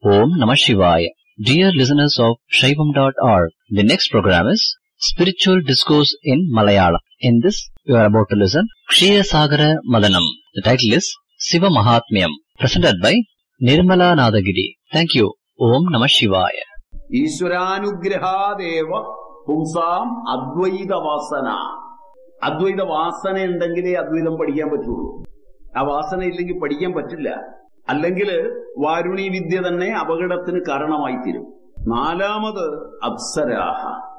Om Namah Shivaya. Dear listeners of Shaivam.org, the next program is Spiritual Discourse in Malayalam. In this, you are about to listen Kshiya Sagara Madanam. The title is Siva Mahatmyam, presented by Nirmala Nadagiri. Thank you. Om Namah Shivaya. ഈശ്വരാനുഗ്രഹാദേവ പുംസാം അദ്വൈത വാസന അദ്വൈത വാസന ഉണ്ടെങ്കിലേ അദ്വൈതം പഠിക്കാൻ പറ്റുള്ളൂ ആ വാസന ഇല്ലെങ്കിൽ പഠിക്കാൻ പറ്റില്ല അല്ലെങ്കിൽ വാരുണി വിദ്യ തന്നെ അപകടത്തിന് കാരണമായി തീരും നാലാമത് അപ്സരാഹ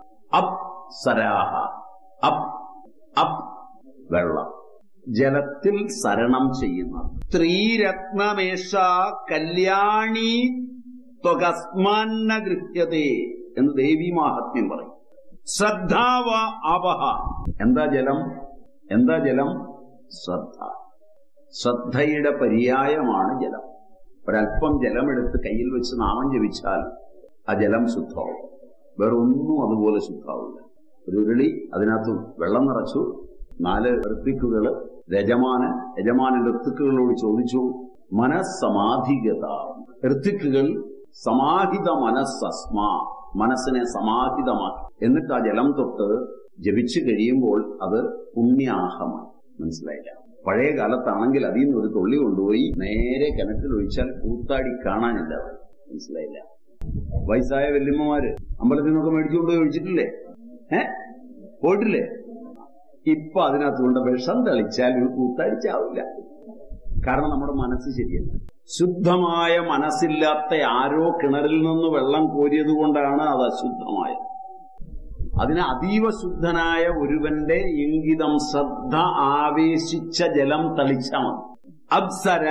അപ്സരാഹ അപ് അപ് വെള്ളം ജലത്തിൽ സരണം ചെയ്യുന്ന സ്ത്രീരത്നമേഷ കല്യാണി ത്വകസ്മാന്ന ഗൃഹ്യതേ എന്ന് ദേവി മാഹാത്മ്യം പറയും ശ്രദ്ധാവ ആപഹ എന്താ ജലം എന്താ ജലം ശ്രദ്ധ ശ്രദ്ധയുടെ പര്യായമാണ് ജലം ഒരല്പം ജലമെടുത്ത് കയ്യിൽ വെച്ച് നാമം ജപിച്ചാൽ ആ ജലം ശുദ്ധമാവും വേറെ ഒന്നും അതുപോലെ ശുദ്ധാവില്ല ഒരു ഉരുളി അതിനകത്ത് വെള്ളം നിറച്ചു നാല് ഋത്തിക്കുകള് രജമാനൻ യജമാനൻ ഋത്തിക്കുകളോട് ചോദിച്ചു മനസ്സമാധികത ഋത്തിക്കുകൾ സമാഹിത മനസ്സസ്മാ മനസ്സിനെ സമാഹിതമാക്കി എന്നിട്ട് ആ ജലം തൊട്ട് ജപിച്ചു കഴിയുമ്പോൾ അത് പുണ്യാഹമാണ് മനസ്സിലായില്ല പഴയ കാലത്താണെങ്കിൽ അതിൽ നിന്ന് ഒരു തുള്ളി കൊണ്ടുപോയി നേരെ കിണറ്റിൽ ഒഴിച്ചാൽ കൂത്താടി കാണാനില്ല അത് മനസ്സിലായില്ല വയസ്സായ വല്യമ്മമാര് അമ്പലത്തിൽ നിന്നൊക്കെ മേടിച്ചുകൊണ്ട് ഒഴിച്ചിട്ടില്ലേ ഏ പോയിട്ടില്ലേ ഇപ്പൊ അതിനകത്ത് കൊണ്ട് വിഷം തളിച്ചാൽ ഒരു കൂത്താടി ചാവില്ല കാരണം നമ്മുടെ മനസ്സ് ശരിയല്ല ശുദ്ധമായ മനസ്സില്ലാത്ത ആരോ കിണറിൽ നിന്ന് വെള്ളം കോരിയത് കൊണ്ടാണ് അത് അശുദ്ധമായത് അതിന് അതീവ ശുദ്ധനായ ഒരുവന്റെ ഇംഗിതം ശ്രദ്ധ ആവേശിച്ച ജലം തളിച്ചാൽ മതി അപ്സര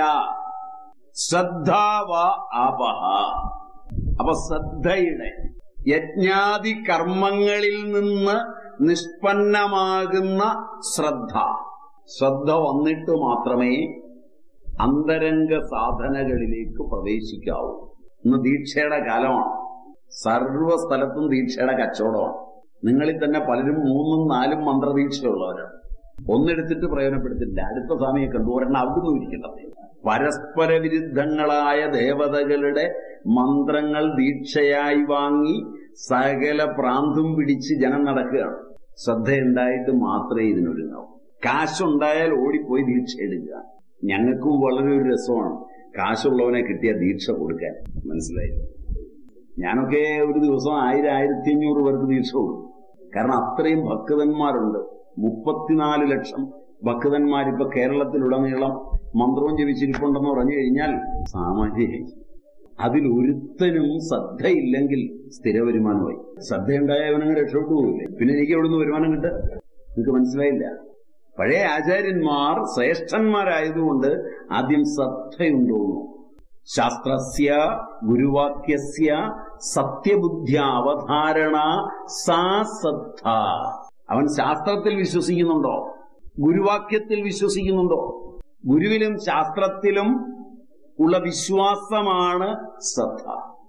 ശ്രദ്ധാവ ആപഹ അപ്പൊ ശ്രദ്ധയുടെ യജ്ഞാതി കർമ്മങ്ങളിൽ നിന്ന് നിഷ്പന്നമാകുന്ന ശ്രദ്ധ ശ്രദ്ധ വന്നിട്ട് മാത്രമേ അന്തരംഗ സാധനകളിലേക്ക് പ്രവേശിക്കാവൂ ഇന്ന് ദീക്ഷയുടെ കാലമാണ് സർവ സ്ഥലത്തും ദീക്ഷയുടെ കച്ചവടമാണ് നിങ്ങളിൽ തന്നെ പലരും മൂന്നും നാലും മന്ത്രദീക്ഷയുള്ളവരാണ് ഒന്നെടുത്തിട്ട് പ്രയോജനപ്പെടുത്തില്ല അടുത്ത സ്വാമിയെ കണ്ടു ഒരെണ്ണം അവിടുന്ന് ഇരിക്കേണ്ടത് പരസ്പര വിരുദ്ധങ്ങളായ ദേവതകളുടെ മന്ത്രങ്ങൾ ദീക്ഷയായി വാങ്ങി സകല പ്രാന്തും പിടിച്ച് ജനം നടക്കുകയാണ് ശ്രദ്ധയുണ്ടായിട്ട് മാത്രമേ ഇതിനൊരുങ്ങാവൂ കാശുണ്ടായാൽ ഓടിപ്പോയി ദീക്ഷ എടുക്കുക ഞങ്ങൾക്കും വളരെ ഒരു രസമാണ് കാശുള്ളവനെ കിട്ടിയ ദീക്ഷ കൊടുക്കാൻ മനസ്സിലായി ഞാനൊക്കെ ഒരു ദിവസം ആയിരം ആയിരത്തി അഞ്ഞൂറ് പേർക്ക് ദീക്ഷ കൊടുക്കും കാരണം അത്രയും ഭക്തന്മാരുണ്ട് മുപ്പത്തിനാല് ലക്ഷം ഭക്തന്മാരിപ്പോ കേരളത്തിലുടനീളം മന്ത്രവും ജപിച്ചിരിപ്പുണ്ടെന്ന് പറഞ്ഞു കഴിഞ്ഞാൽ സാമാന്യ അതിലൊരുത്തനും ശ്രദ്ധയില്ലെങ്കിൽ സ്ഥിര വരുമാനമായി ശ്രദ്ധയുണ്ടായ അവനങ്ങ് രക്ഷപ്പെട്ടു പോകില്ലേ പിന്നെ എനിക്ക് എവിടുന്ന് വരുമാനം കിട്ടുക നിങ്ങൾക്ക് മനസ്സിലായില്ല പഴയ ആചാര്യന്മാർ ശ്രേഷ്ഠന്മാരായതുകൊണ്ട് ആദ്യം ശ്രദ്ധയുണ്ടോന്നു ശാസ്ത്രസ്യ ഗുരുവാക്യസ്യ സത്യബുദ്ധ്യ അവധാരണ സാ ശ്രദ്ധ അവൻ ശാസ്ത്രത്തിൽ വിശ്വസിക്കുന്നുണ്ടോ ഗുരുവാക്യത്തിൽ വിശ്വസിക്കുന്നുണ്ടോ ഗുരുവിലും ശാസ്ത്രത്തിലും ഉള്ള വിശ്വാസമാണ് ശ്രദ്ധ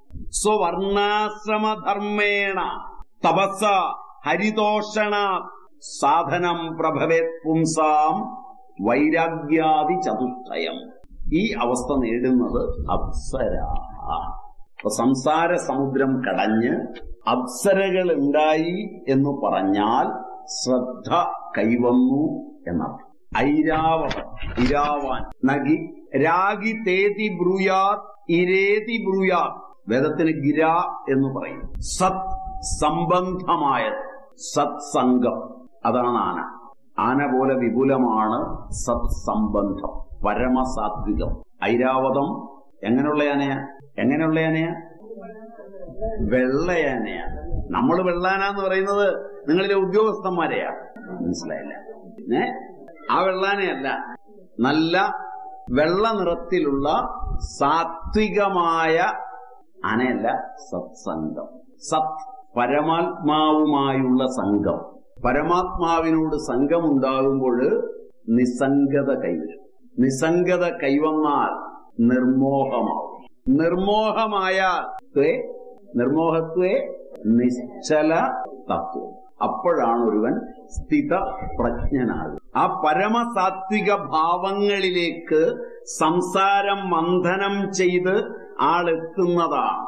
സ്വവർണാശ്രമധർമ്മേണ തപസ ഹരിതോഷണ സാധനം പ്രഭവേത് പുംസാം വൈരാഗ്യാദി ചതുഷ്ടയം ഈ അവസ്ഥ നേടുന്നത് അപ്സരാ അപ്പൊ സംസാര സമുദ്രം കടഞ്ഞ് അപ്സരകൾ ഉണ്ടായി എന്ന് പറഞ്ഞാൽ ശ്രദ്ധ കൈവന്നു എന്നർത്ഥം ഐരാവവൻ ഇരാവാൻ നഗി രാഗി തേതി ബ്രൂയാത് ഇരേതി ബ്രൂയാത് വേദത്തിന് ഗിര എന്ന് പറയും സത് സംബന്ധമായത് സത്സംഗം അതാണ് ആന ആന പോലെ വിപുലമാണ് സത്സംബന്ധം പരമസാത്വികം ഐരാവതം എങ്ങനെയുള്ള ആനയാ എങ്ങനെയുള്ള ആനയാ വെള്ളയാനയാ നമ്മൾ വെള്ളാനാന്ന് പറയുന്നത് നിങ്ങളിലെ ഉദ്യോഗസ്ഥന്മാരെയാ മനസ്സിലായില്ല ഏ ആ വെള്ളാനയല്ല നല്ല വെള്ള നിറത്തിലുള്ള സാത്വികമായ ആനയല്ല സത്സംഗം സത് പരമാത്മാവുമായുള്ള സംഘം പരമാത്മാവിനോട് സംഘമുണ്ടാകുമ്പോൾ നിസ്സംഗത കൈവരും നിസ്സംഗത കൈവന്നാൽ നിർമോഹമാവും നിർമോഹമായ നിർമോഹത്വേ നിശ്ചല തത്വം അപ്പോഴാണ് ഒരുവൻ സ്ഥിത പ്രജ്ഞനാകും ആ പരമസാത്വിക ഭാവങ്ങളിലേക്ക് സംസാരം മന്ഥനം ചെയ്ത് ആളെത്തുന്നതാണ്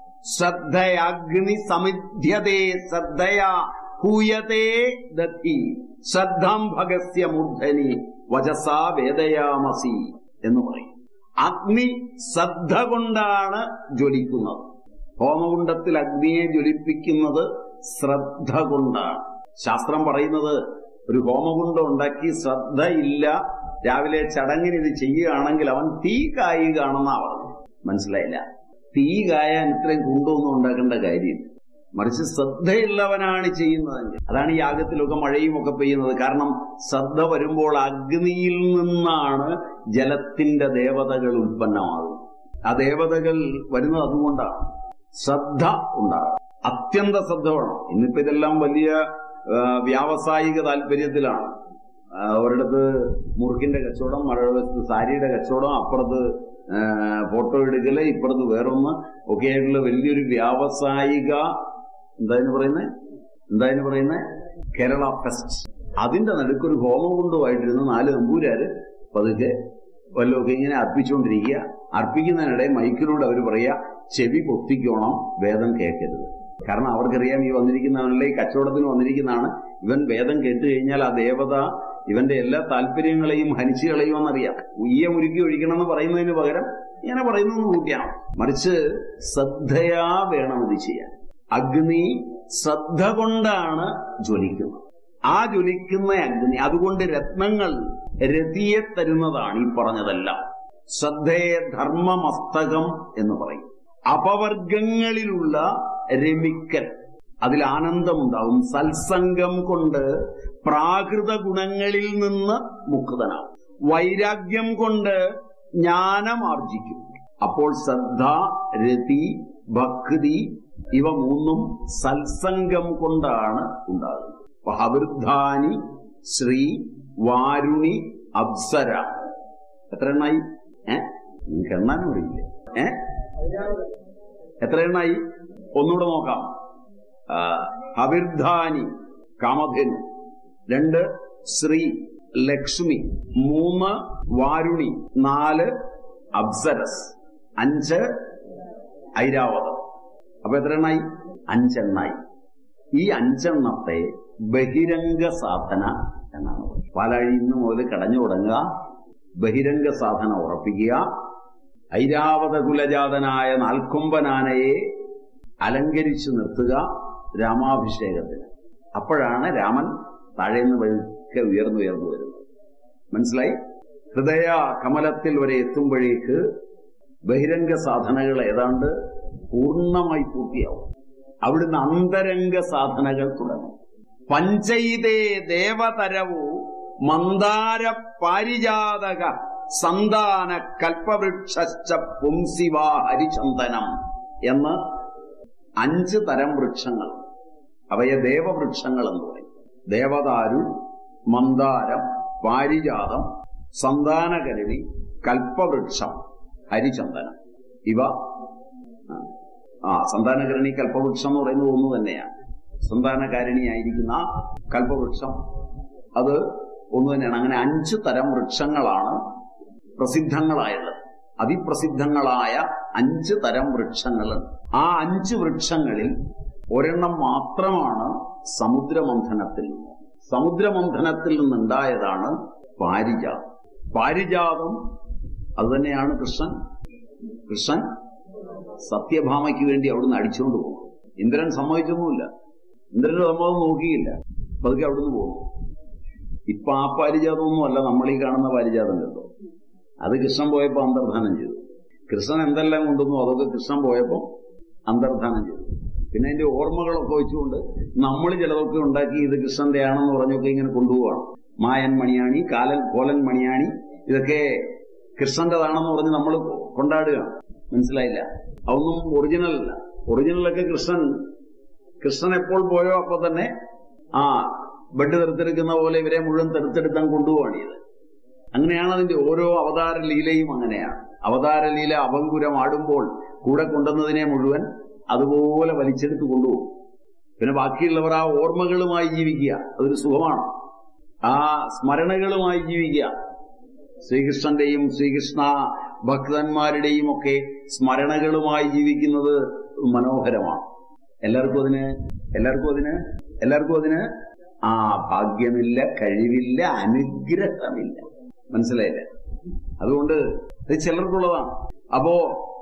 ശ്രദ്ധയാഗ്നി സമിധ്യതേ ശ്രദ്ധയാ ഹൂയതേ ദധി ശ്രദ്ധാം ഭഗസ്യ മൂർധനി വചസാ വേദയാമസി എന്ന് പറയും അഗ്നി ശ്രദ്ധ കൊണ്ടാണ് ജ്വലിക്കുന്നത് ഹോമകുണ്ടത്തിൽ അഗ്നിയെ ജ്വലിപ്പിക്കുന്നത് ശ്രദ്ധ കൊണ്ടാണ് ശാസ്ത്രം പറയുന്നത് ഒരു ഹോമകുണ്ടം ഉണ്ടാക്കി ശ്രദ്ധയില്ല രാവിലെ ചടങ്ങിന് ഇത് ചെയ്യുകയാണെങ്കിൽ അവൻ തീ കായുകയാണെന്നാ പറഞ്ഞു മനസ്സിലായില്ല തീ കായാൻ ഇത്രയും കുണ്ടൊന്നും ഉണ്ടാക്കേണ്ട കാര്യമില്ല മറിച്ച് ശ്രദ്ധയുള്ളവനാണ് ചെയ്യുന്നതെങ്കിൽ അതാണ് ഈ യാഗത്തിലൊക്കെ മഴയും ഒക്കെ പെയ്യുന്നത് കാരണം ശ്രദ്ധ വരുമ്പോൾ അഗ്നിയിൽ നിന്നാണ് ജലത്തിന്റെ ദേവതകൾ ഉൽപ്പന്നമാകുന്നത് ആ ദേവതകൾ വരുന്നത് അതുകൊണ്ടാണ് ശ്രദ്ധ ഉണ്ടാകും അത്യന്ത ശ്രദ്ധ വേണം ഇന്നിപ്പോ ഇതെല്ലാം വലിയ ആ, വ്യാവസായിക താല്പര്യത്തിലാണ് ആ, ഒരിടത്ത് മുറുക്കിന്റെ കച്ചവടം മറുവശത്ത് സാരിയുടെ കച്ചവടം അപ്പുറത്ത് ആ, ഫോട്ടോ എടുക്കല് ഇപ്പുറത്ത് വേറൊന്ന് ഒക്കെ ആയിട്ടുള്ള വലിയൊരു വ്യാവസായിക എന്തായാലും പറയുന്നത് എന്തായാലും പറയുന്നത് കേരള ഫെസ്റ്റ് അതിന്റെ നടുക്കൊരു ഹോമകുണ്ടമായിട്ടിരുന്ന് നാല് നമ്പൂരാര് പതുക്കെ വല്ലതൊക്കെ ഇങ്ങനെ അർപ്പിച്ചുകൊണ്ടിരിക്കുക അർപ്പിക്കുന്നതിനിടെ മൈക്കിലൂടെ അവർ പറയുക ചെവി പൊത്തിക്കോണം വേദം കേൾക്കരുത് കാരണം അവർക്കറിയാം ഈ വന്നിരിക്കുന്നവനല്ലേ ഈ കച്ചവടത്തിന് വന്നിരിക്കുന്നതാണ് ഇവൻ വേദം കേട്ട് കഴിഞ്ഞാൽ ആ ദേവത ഇവന്റെ എല്ലാ താല്പര്യങ്ങളെയും ഹനിച്ചു കളയുമെന്നറിയാം ഉയ്യ മുരുക്കി ഒഴിക്കണം എന്ന് പറയുന്നതിന് പകരം ഇങ്ങനെ പറയുന്നു കൂട്ടിയാണ് മറിച്ച് ശ്രദ്ധയാ വേണം ഇത് ചെയ്യാൻ അഗ്നി ശ്രദ്ധ കൊണ്ടാണ് ജ്വലിക്കുന്നത് ആ ജ്വലിക്കുന്ന അഗ്നി അതുകൊണ്ട് രത്നങ്ങൾ രതിയെ തരുന്നതാണ് ഈ പറഞ്ഞതെല്ലാം ശ്രദ്ധയെ ധർമ്മമസ്തകം എന്ന് പറയും അപവർഗങ്ങളിലുള്ള രമിക്കൽ അതിൽ ആനന്ദമുണ്ടാവും സത്സംഗം കൊണ്ട് പ്രാകൃത ഗുണങ്ങളിൽ നിന്ന് മുക്തനാവും വൈരാഗ്യം കൊണ്ട് ജ്ഞാനം ആർജിക്കും അപ്പോൾ ശ്രദ്ധ രതി ഭക്തി ഇവ മൂന്നും സത്സംഗം കൊണ്ടാണ് ഉണ്ടാകുന്നത് അപ്പൊ ഹവൃദ്ധാനി ശ്രീ വാരുണി അപ്സര എത്ര എണ്ണായി ഏ നിങ്ങൾക്ക് എണ്ണാനും അറിയില്ല ഏ എത്ര എണ്ണായി ഒന്നുകൂടെ നോക്കാം ആ, ഹവിർധാനി കാമധേനു രണ്ട് ശ്രീ ലക്ഷ്മി മൂന്ന് വാരുണി നാല് അപ്സരസ് അഞ്ച് ഐരാവതം അപ്പൊ എത്ര എണ്ണായി അഞ്ചെണ്ണായി ഈ അഞ്ചെണ്ണത്തെ ബഹിരംഗ സാധന എന്നാണ് പറയുന്നത്. പാലാഴി ഇന്ന് മുതൽ കടഞ്ഞു തുടങ്ങുക ബഹിരംഗ സാധന ഉറപ്പിക്കുക ഐരാവത കുലജാതനായ നാൽക്കൊമ്പനാനയെ അലങ്കരിച്ചു നിർത്തുക രാമാഭിഷേകത്തിന് അപ്പോഴാണ് രാമൻ താഴേന്ന് വഴുക്കെ ഉയർന്നുയർന്നു വരുന്നത് മനസ്സിലായി ഹൃദയ കമലത്തിൽ വരെ എത്തുമ്പോഴേക്ക് ബഹിരംഗ സാധനകൾ ഏതാണ്ട് പൂർണ്ണമായി പൂർത്തിയാവും അവിടുന്ന് അന്തരംഗ സാധനകൾ തുടങ്ങും പഞ്ചൈതേ ദേവതരവു മന്ദാര പാരിജാതക സന്താന കൽപ്പവൃക്ഷ പുംസിവാ ഹരിചന്ദനം എന്ന് അഞ്ച് തരം വൃക്ഷങ്ങൾ അവയെ ദേവവൃക്ഷങ്ങൾ എന്ന് പറയും ദേവദാരു മന്ദാരം പാരിജാതം സന്താനകരണി കൽപ്പവൃക്ഷം ഹരിചന്ദനം ഇവ ആ സന്താനകരണി കൽപ്പവൃക്ഷം എന്ന് പറയുന്നത് ഒന്ന് തന്നെയാണ് സന്താനകാരിണിയായിരിക്കുന്ന കൽപ്പവൃക്ഷം അത് ഒന്ന് തന്നെയാണ് അങ്ങനെ അഞ്ച് തരം വൃക്ഷങ്ങളാണ് പ്രസിദ്ധങ്ങളായുള്ളത് അതിപ്രസിദ്ധങ്ങളായ അഞ്ച് തരം വൃക്ഷങ്ങളുണ്ട് ആ അഞ്ച് വൃക്ഷങ്ങളിൽ ഒരെണ്ണം മാത്രമാണ് സമുദ്രമന്ഥനത്തിൽ നിന്ന് സമുദ്രമന്ഥനത്തിൽ നിന്നുണ്ടായതാണ് പാരിജാതം പാരിജാതം അതുതന്നെയാണ് കൃഷ്ണൻ കൃഷ്ണൻ സത്യഭാമയ്ക്ക് വേണ്ടി അവിടുന്ന് അടിച്ചുകൊണ്ട് പോകും ഇന്ദ്രൻ സമ്മതിച്ചൊന്നുമില്ല ഇന്ദ്രന്റെ സമ്മതം നോക്കിയില്ല പതുക്കെ അവിടുന്ന് പോകുന്നു ഇപ്പൊ ആ പാരിജാതമൊന്നും അല്ല നമ്മൾ ഈ കാണുന്ന പാരിജാതം കേട്ടോ അത് കൃഷ്ണൻ പോയപ്പോ അന്തർധാനം ചെയ്തു കൃഷ്ണൻ എന്തെല്ലാം കൊണ്ടുവന്നു അതൊക്കെ കൃഷ്ണൻ പോയപ്പോ അന്തർധാനം ചെയ്തു പിന്നെ അതിന്റെ ഓർമ്മകളൊക്കെ വെച്ചുകൊണ്ട് നമ്മൾ ചിലതൊക്കെ ഉണ്ടാക്കി ഇത് കൃഷ്ണന്റെ ആണെന്ന് പറഞ്ഞൊക്കെ ഇങ്ങനെ കൊണ്ടുപോവാണ് മായൻ മണിയാണി കാലൻ കോലൻ മണിയാണി ഇതൊക്കെ കൃഷ്ണന്റേതാണെന്ന് പറഞ്ഞ് നമ്മൾ കൊണ്ടാടുകയാണ് മനസ്സിലായില്ല അതൊന്നും ഒറിജിനൽ അല്ല ഒറിജിനലൊക്കെ കൃഷ്ണൻ കൃഷ്ണൻ എപ്പോൾ പോയോ അപ്പൊ തന്നെ ആ ബെഡ് തെറുത്തെടുക്കുന്ന പോലെ ഇവരെ മുഴുവൻ തെറുത്തെടുത്താൻ കൊണ്ടുപോവാണ് ഇത് അങ്ങനെയാണ് അതിന്റെ ഓരോ അവതാര ലീലയും അങ്ങനെയാണ് അവതാര ലീല അപങ്കുരം ആടുമ്പോൾ കൂടെ കൊണ്ടുവന്നതിനെ മുഴുവൻ അതുപോലെ വലിച്ചെടുത്ത് കൊണ്ടുപോകും പിന്നെ ബാക്കിയുള്ളവർ ആ ഓർമ്മകളുമായി ജീവിക്കുക അതൊരു സുഖമാണ് ആ സ്മരണകളുമായി ജീവിക്കുക ശ്രീകൃഷ്ണന്റെയും ശ്രീകൃഷ്ണ ഭക്തന്മാരുടെയും ഒക്കെ സ്മരണകളുമായി ജീവിക്കുന്നത് മനോഹരമാണ് എല്ലാവർക്കും അതിന് എല്ലാവർക്കും അതിന് എല്ലാവർക്കും അതിന് ആ ഭാഗ്യമില്ല കഴിവില്ല അനുഗ്രഹമില്ല മനസ്സിലായില്ലേ അതുകൊണ്ട് ഇത് ചിലർക്കുള്ളതാണ് അപ്പോ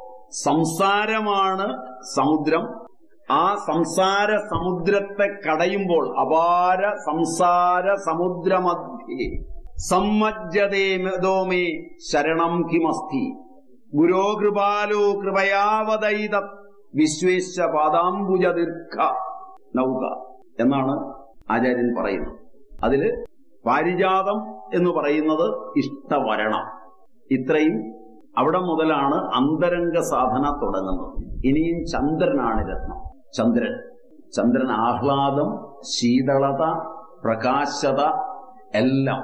സംസാരമാണ് സമുദ്രം ആ സംസാര സമുദ്രത്തെ കടയുമ്പോൾ അപാര സംസാര സമുദ്രമധ്യേ സമ്മജ്ജതേ മേ ശരണം കിമസ്തി ഗുരോ കൃപാലോ കൃപയാവതൈത വിശ്വേശ പാദാംബുജ ദീർഘ നൗക എന്നാണ് ആചാര്യൻ പറയുന്നത് അതില് പാരിജാതം എന്ന് പറയുന്നത് ഇഷ്ടവരണം ഇത്രയും അവിടെ മുതലാണ് അന്തരംഗ സാധന തുടങ്ങുന്നത് ഇനിയും ചന്ദ്രനാണ് രത്നം ചന്ദ്രൻ ചന്ദ്രൻ ആഹ്ലാദം ശീതളത പ്രകാശത എല്ലാം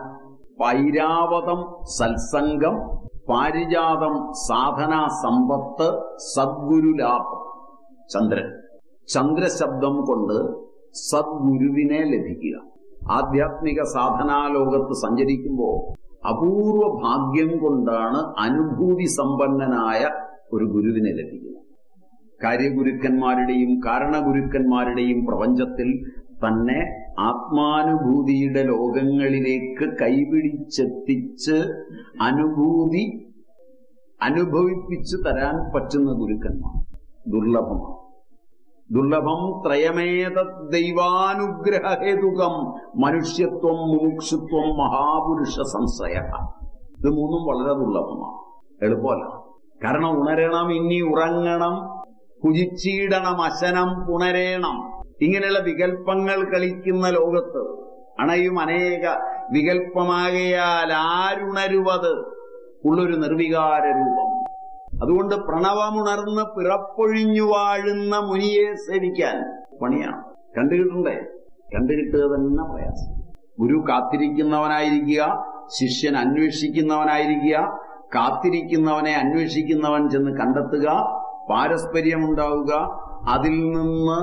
പൈരാവതം സത്സംഗം പാരിജാതം സാധനാ സമ്പത്ത് സദ്ഗുരുലാഭം ചന്ദ്രൻ ചന്ദ്രശബ്ദം കൊണ്ട് സദ്ഗുരുവിനെ ലഭിക്കുക ആധ്യാത്മിക സാധനാലോകത്ത് സഞ്ചരിക്കുമ്പോൾ അപൂർവ ഭാഗ്യം കൊണ്ടാണ് അനുഭൂതി സമ്പന്നനായ ഒരു ഗുരുവിനെ ലഭിക്കുന്നത് കാര്യഗുരുക്കന്മാരുടെയും കാരണഗുരുക്കന്മാരുടെയും പ്രപഞ്ചത്തിൽ തന്നെ ആത്മാനുഭൂതിയുടെ ലോകങ്ങളിലേക്ക് കൈപിടിച്ചെത്തിച്ച് അനുഭൂതി അനുഭവിപ്പിച്ചു തരാൻ പറ്റുന്ന ഗുരുക്കന്മാർ ദുർലഭമാണ് ദുർലഭം ത്രയമേത ദൈവാനുഗ്രഹേതുകം മനുഷ്യത്വം മുമുക്ഷുത്വം മഹാപുരുഷ സംശയ ഇത് മൂന്നും വളരെ ദുർലഭമാണ് എളുപ്പമല്ല കാരണം ഉണരണം ഇനി ഉറങ്ങണം കുജിച്ചീടണം അശനം പുണരേണം ഇങ്ങനെയുള്ള വികല്പങ്ങൾ കളിക്കുന്ന ലോകത്ത് അണയും അനേക വികല്പമാകയാൽ ആരുണരുവത് ഉള്ളൊരു നിർവികാര രൂപം അതുകൊണ്ട് പ്രണവമുണർന്ന് പിറപ്പൊഴിഞ്ഞു വാഴുന്ന മുനിയെ സേവിക്കാൻ പണിയാണ് കണ്ടുകിട്ടണ്ടേ കണ്ടുകിട്ടുക തന്നെ പ്രയാസം ഗുരു കാത്തിരിക്കുന്നവനായിരിക്കുക ശിഷ്യൻ അന്വേഷിക്കുന്നവനായിരിക്കുക കാത്തിരിക്കുന്നവനെ അന്വേഷിക്കുന്നവൻ ചെന്ന് കണ്ടെത്തുക പാരസ്പര്യമുണ്ടാവുക അതിൽ നിന്ന്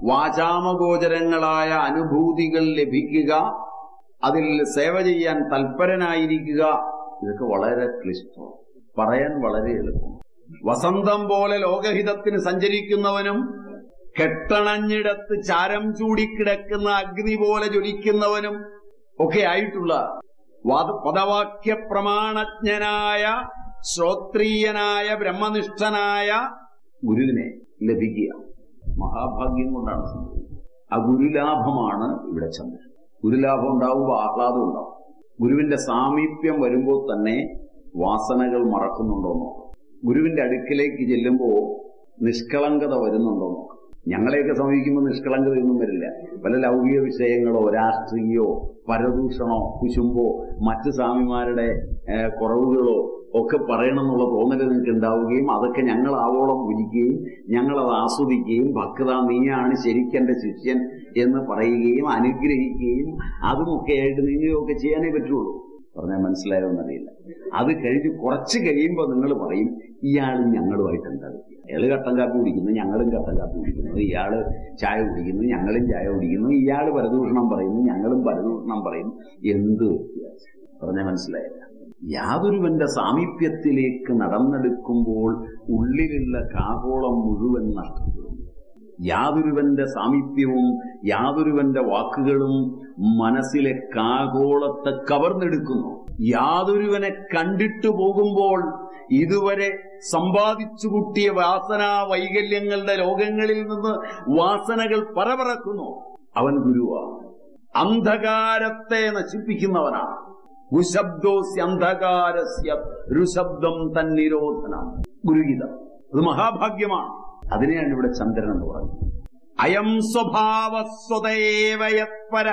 വാചാമഗോചരങ്ങളായ അനുഭൂതികൾ ലഭിക്കുക അതിൽ സേവ ചെയ്യാൻ തൽപരനായിരിക്കുക ഇതൊക്കെ വളരെ ക്ലിഷ്ടം പറയാൻ വളരെ എളുപ്പം വസന്തം പോലെ ലോകഹിതത്തിന് സഞ്ചരിക്കുന്നവനും കെട്ടണഞ്ഞിടത്ത് ചാരം ചൂടിക്കിടക്കുന്ന അഗ്നി പോലെ ജ്വലിക്കുന്നവനും ഒക്കെ ആയിട്ടുള്ള പദവാക്യ പ്രമാണജ്ഞനായ ശ്രോത്രീയനായ ബ്രഹ്മനിഷ്ഠനായ ഗുരുവിനെ ലഭിക്കുക മഹാഭാഗ്യം കൊണ്ടാണ് സംഭവിക്കുന്നത് ആ ഗുരുലാഭമാണ് ഇവിടെ ചന്ദ്രൻ ഗുരുലാഭം ഉണ്ടാവുമ്പോൾ ആഹ്ലാദം ഉണ്ടാവും ഗുരുവിന്റെ സാമീപ്യം വരുമ്പോൾ തന്നെ വാസനകൾ മറക്കുന്നുണ്ടോ നോക്കാം ഗുരുവിന്റെ അടുക്കിലേക്ക് ചെല്ലുമ്പോൾ നിഷ്കളങ്കത വരുന്നുണ്ടോ നോക്കാം ഞങ്ങളെയൊക്കെ സമീപിക്കുമ്പോൾ നിഷ്കളങ്കതയൊന്നും വരില്ല പല ലൗകിക വിഷയങ്ങളോ രാഷ്ട്രീയോ പരദൂഷണോ കുശുമ്പോ മറ്റു സ്വാമിമാരുടെ കുറവുകളോ ഒക്കെ പറയണമെന്നുള്ള തോന്നൽ നിങ്ങൾക്ക് ഉണ്ടാവുകയും അതൊക്കെ ഞങ്ങൾ ആവോളം പൂജിക്കുകയും ഞങ്ങളത് ആസ്വദിക്കുകയും ഭക്ത നീയാണ് ശരിക്കെന്റെ ശിഷ്യൻ എന്ന് പറയുകയും അനുഗ്രഹിക്കുകയും അതുമൊക്കെ ആയിട്ട് നിങ്ങളൊക്കെ ചെയ്യാനേ പറ്റുള്ളൂ പറഞ്ഞാൽ മനസ്സിലായോ എന്നറിയില്ല അത് കഴിഞ്ഞ് കുറച്ച് കഴിയുമ്പോൾ നിങ്ങൾ പറയും ഇയാളും ഞങ്ങളുമായിട്ട് എന്താ അയാള് കട്ടൻ കാപ്പി കുടിക്കുന്നു ഞങ്ങളും കട്ടൻ കാപ്പി കുടിക്കുന്നു ഇയാള് ചായ കുടിക്കുന്നു ഞങ്ങളും ചായ കുടിക്കുന്നു ഇയാള് പരദൂഷണം പറയുന്നു ഞങ്ങളും പരദൂഷണം പറയുന്നു എന്ത് വ്യത്യാസം പറഞ്ഞാൽ മനസ്സിലായില്ല യാതൊരുവന്റെ സാമീപ്യത്തിലേക്ക് നടന്നെടുക്കുമ്പോൾ ഉള്ളിലുള്ള കാകോളം മുഴുവൻ നഷ്ടപ്പെടും യാതൊരുവന്റെ സാമീപ്യവും യാതൊരുവന്റെ വാക്കുകളും മനസ്സിലെ കാകോളത്തെ കവർന്നെടുക്കുന്നു യാതൊരുവനെ കണ്ടിട്ടു പോകുമ്പോൾ ഇതുവരെ സമ്പാദിച്ചു കൂട്ടിയ വാസനാ വൈകല്യങ്ങളുടെ ലോകങ്ങളിൽ നിന്ന് വാസനകൾ പറപറക്കുന്നു അവൻ ഗുരുവാണ് അന്ധകാരത്തെ നശിപ്പിക്കുന്നവനാണ് ഗുശബ്ദോസ്യ അന്ധകാരസ്യ രുശബ്ദം തന്നിരോധനം ഗുരുഗീതം അത് മഹാഭാഗ്യമാണ് അതിനെയാണ് ഇവിടെ ചന്ദ്രൻ എന്ന് പറയുന്നത് അയം സ്വഭാവ സ്വതേവയത്പര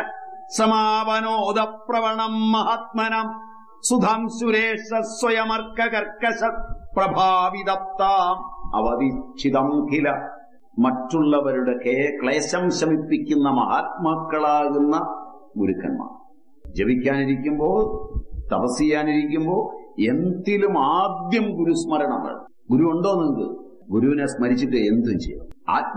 സമാപനോദ പ്രവണം മഹാത്മനം സുധാം സുരേഷ സ്വയമർക്ക കർക്കശ പ്രഭാവിതപ്താം അവതീക്ഷിതം കില മറ്റുള്ളവരുടെ ക്ലേശം ശമിപ്പിക്കുന്ന മഹാത്മാക്കളാകുന്ന ഗുരുക്കന്മാർ ജപിക്കാനിരിക്കുമ്പോൾ തപസ് ചെയ്യാനിരിക്കുമ്പോൾ എന്തിലും ആദ്യം ഗുരുസ്മരണങ്ങൾ ഗുരു ഉണ്ടോ നിങ്ങൾക്ക് ഗുരുവിനെ സ്മരിച്ചിട്ട് എന്തും ചെയ്യും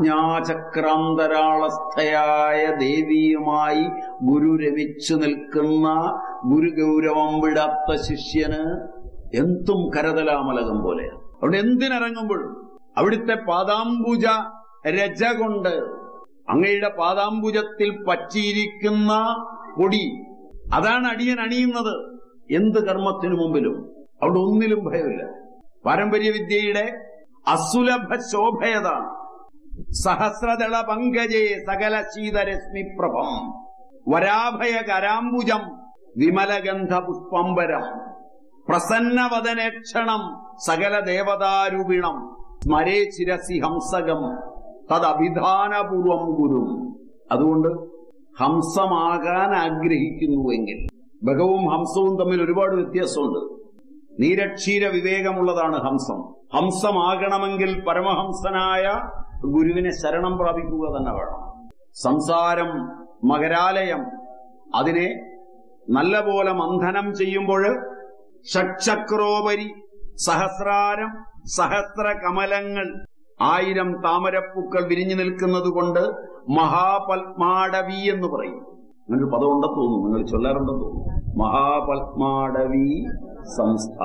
ആജ്ഞാചക്രാന്തരാളസ്ഥയായ ദേവിയുമായി ഗുരു രമിച്ചു നിൽക്കുന്ന ഗുരുഗൗരവം വിടാത്ത ശിഷ്യന് എന്തും കരതലാമലകം പോലെയാണ് അവിടെ എന്തിനിറങ്ങുമ്പോഴും അവിടുത്തെ പാദാംബുജ രജ കൊണ്ട് അങ്ങയുടെ പാദാംബുജത്തിൽ പറ്റിയിരിക്കുന്ന പൊടി അതാണ് അടിയൻ അണിയുന്നത് എന്ത് കർമ്മത്തിനു മുമ്പിലും അവിടെ ഒന്നിലും ഭയമില്ല പാരമ്പര്യ വിദ്യയുടെ അസുലഭ ശോഭയതാണ് സഹസ്രദള പങ്കജേ സകല ശീതരശ്മി പ്രഭം വരാഭയ കരാംബുജം വിമലഗന്ധ പുഷ്പംബരം പ്രസന്നവദനക്ഷണം സകല ദേവതാരൂപിണം സ്മരേ ചിരസി ഹംസകം തദഭിധാനപൂർവം ഗുരും അതുകൊണ്ട് ഹംസമാകാൻ ആഗ്രഹിക്കുന്നുവെങ്കിൽ ഭഗവും ഹംസവും തമ്മിൽ ഒരുപാട് വ്യത്യാസമുണ്ട് നീരക്ഷീര വിവേകമുള്ളതാണ് ഹംസം ഹംസമാകണമെങ്കിൽ പരമഹംസനായ ഗുരുവിനെ ശരണം പ്രാപിക്കുക തന്നെ വേണം സംസാരം മകരാലയം അതിനെ നല്ലപോലെ മന്ഥനം ചെയ്യുമ്പോൾ ഷഡ്ചക്രോപരി സഹസ്രാരം സഹസ്ര കമലങ്ങൾ ആയിരം താമരപ്പൂക്കൾ വിരിഞ്ഞു നിൽക്കുന്നത് കൊണ്ട് മഹാപത്മാടവി എന്ന് പറയും അങ്ങനെ പദം ഉണ്ടെന്ന് തോന്നുന്നു നിങ്ങൾ ചൊല്ലാറുണ്ടെന്ന് തോന്നുന്നു മഹാപത്മാടവി സംസ്ഥ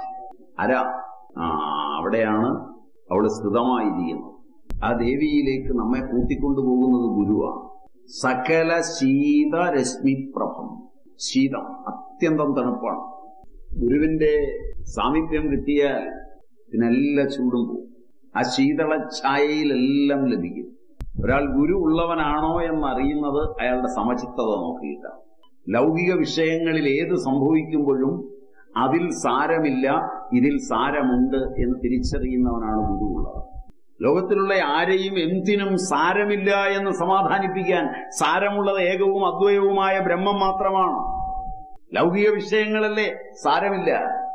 അര ആ അവിടെയാണ് അവിടെ സ്ഥിതമായിരിക്കുന്നത് ആ ദേവിയിലേക്ക് നമ്മെ കൂട്ടിക്കൊണ്ടുപോകുന്നത് ഗുരുവാണ് സകല ശീത രശ്മിപ്രഭം ശീതം അത്യന്തം തണുപ്പാണ് ഗുരുവിന്റെ സാമീപ്യം കിട്ടിയാൽ ഇതിനെല്ലാം ചൂടും പോകും ആ ശീതള ഛായയിലെല്ലാം ലഭിക്കും ഒരാൾ ഗുരു ഉള്ളവനാണോ എന്നറിയുന്നത് അയാളുടെ സമചിത്തത നോക്കിയിട്ടാണ് ലൗകിക വിഷയങ്ങളിൽ ഏത് സംഭവിക്കുമ്പോഴും അതിൽ സാരമില്ല ഇതിൽ സാരമുണ്ട് എന്ന് തിരിച്ചറിയുന്നവനാണ് ഗുരു ഉള്ളത് ലോകത്തിലുള്ള ആരെയും എന്തിനും സാരമില്ല എന്ന് സമാധാനിപ്പിക്കാൻ സാരമുള്ളത് ഏകവും അദ്വയവുമായ ബ്രഹ്മം മാത്രമാണ് ലൗകിക വിഷയങ്ങളല്ലേ സാരമില്ല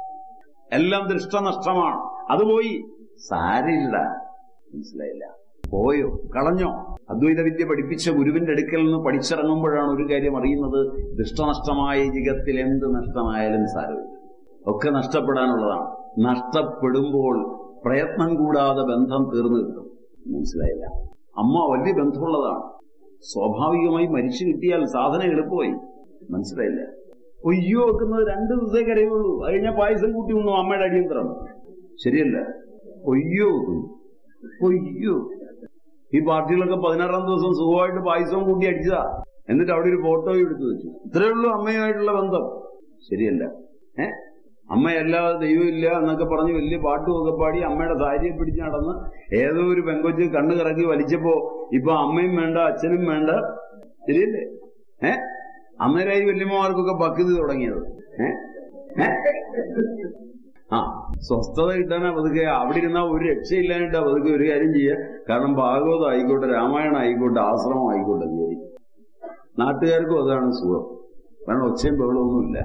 എല്ലാം ദൃഷ്ടനഷ്ടമാണ് അത് പോയി സാരില്ല മനസ്സിലായില്ല പോയോ കളഞ്ഞോ അദ്വൈത വിദ്യ പഠിപ്പിച്ച ഗുരുവിന്റെ അടുക്കൽ നിന്ന് പഠിച്ചിറങ്ങുമ്പോഴാണ് ഒരു കാര്യം അറിയുന്നത് ദൃഷ്ടനഷ്ടമായ ജഗത്തിൽ എന്ത് നഷ്ടമായാലും സാരമില്ല ഒക്കെ നഷ്ടപ്പെടാനുള്ളതാണ് നഷ്ടപ്പെടുമ്പോൾ പ്രയത്നം കൂടാതെ ബന്ധം തീർന്നു കിട്ടും മനസ്സിലായില്ല അമ്മ വലിയ ബന്ധമുള്ളതാണ് സ്വാഭാവികമായി മരിച്ചു കിട്ടിയാൽ സാധന എളുപ്പമായി മനസ്സിലായില്ല ഒയ്യോ വെക്കുന്നത് രണ്ട് ദിവസമേ കരയുള്ളൂ അത് കഴിഞ്ഞാൽ പായസം കൂട്ടി ഉണ്ണു അമ്മയുടെ അടിയന്തരം ശരിയല്ല ഒയ്യോ വെക്കുന്നു ഒയ്യോ ഈ പാർട്ടികളൊക്കെ പതിനാറാം ദിവസം സുഖമായിട്ട് പായസവും കൂട്ടി അടിച്ചതാ എന്നിട്ട് അവിടെ ഒരു ഫോട്ടോ എടുത്തു വെച്ചു ഇത്രയേ ഉള്ളൂ അമ്മയുമായിട്ടുള്ള ബന്ധം ശരിയല്ല ഏ അമ്മയല്ലാതെ ദൈവമില്ല എന്നൊക്കെ പറഞ്ഞ് വലിയ പാട്ടുമൊക്കെ പാടി അമ്മയുടെ സാരിയെ പിടിച്ച് നടന്ന് ഏതോ ഒരു പെങ്കൊച്ച് കണ്ണു കറക്കി വലിച്ചപ്പോ ഇപ്പൊ അമ്മയും വേണ്ട അച്ഛനും വേണ്ട ശരിയല്ലേ ഏ അന്നേരമായി വല്യമ്മമാർക്കൊക്കെ പക്തി തുടങ്ങിയത് ഏ ഏ? ആ സ്വസ്ഥത കിട്ടാനാ പതുക്കെ അവിടെ ഇരുന്നാ ഒരു രക്ഷയില്ലാഞ്ഞിട്ടാ പതുക്കെ ഒരു കാര്യം ചെയ്യുക കാരണം ഭാഗവതം ആയിക്കോട്ടെ രാമായണം ആയിക്കോട്ടെ ആശ്രമം ആയിക്കോട്ടെ വിചാരി നാട്ടുകാർക്കും അതാണ് സുഖം കാരണം ഒച്ചയും ബഹളമൊന്നുമില്ല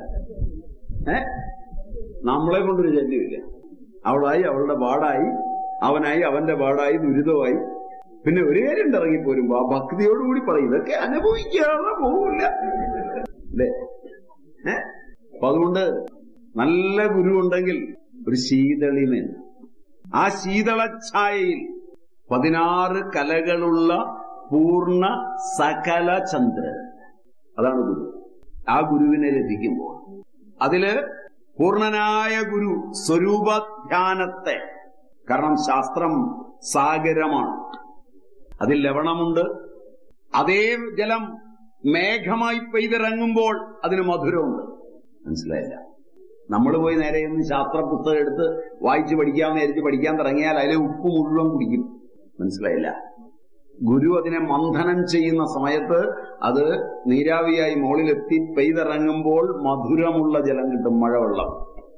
ഏ നമ്മളെ കൊണ്ടൊരു ശല്യമില്ല അവളായി അവളുടെ പാടായി അവനായി അവന്റെ പാടായി ദുരിതമായി പിന്നെ ഒരു കാര്യം ഉണ്ട് ഇറങ്ങിപ്പോരുമ്പോ ആ ഭക്തിയോടുകൂടി പറയും ഇതൊക്കെ അനുഭവിക്കാതെ പോകില്ല അല്ലേ ഏ അപ്പൊ അതുകൊണ്ട് നല്ല ഗുരു ഉണ്ടെങ്കിൽ ഒരു ശീതളിമൻ ആ ശീതള ഛായയിൽ പതിനാറ് കലകളുള്ള പൂർണ്ണ സകല ചന്ദ്രൻ അതാണ് ഗുരു ആ ഗുരുവിനെ ലഭിക്കുമ്പോൾ അതില് പൂർണനായ ഗുരു സ്വരൂപധ്യാനത്തെ കാരണം ശാസ്ത്രം സാഗരമാണ് അതിൽ ലവണമുണ്ട് അതേ ജലം മേഘമായി പെയ്തിറങ്ങുമ്പോൾ അതിന് മധുരമുണ്ട് മനസ്സിലായില്ല നമ്മൾ പോയി നേരെ ഒന്ന് ശാസ്ത്ര പുസ്തകം എടുത്ത് വായിച്ച് പഠിക്കാമെന്ന് വിചാരിച്ച് പഠിക്കാൻ തുടങ്ങിയാൽ അതിലെ ഉപ്പ് മുഴുവൻ കുടിക്കും മനസ്സിലായില്ല ഗുരു അതിനെ മന്ഥനം ചെയ്യുന്ന സമയത്ത് അത് നീരാവിയായി മുകളിലെത്തി പെയ്തിറങ്ങുമ്പോൾ മധുരമുള്ള ജലം കിട്ടും മഴവെള്ളം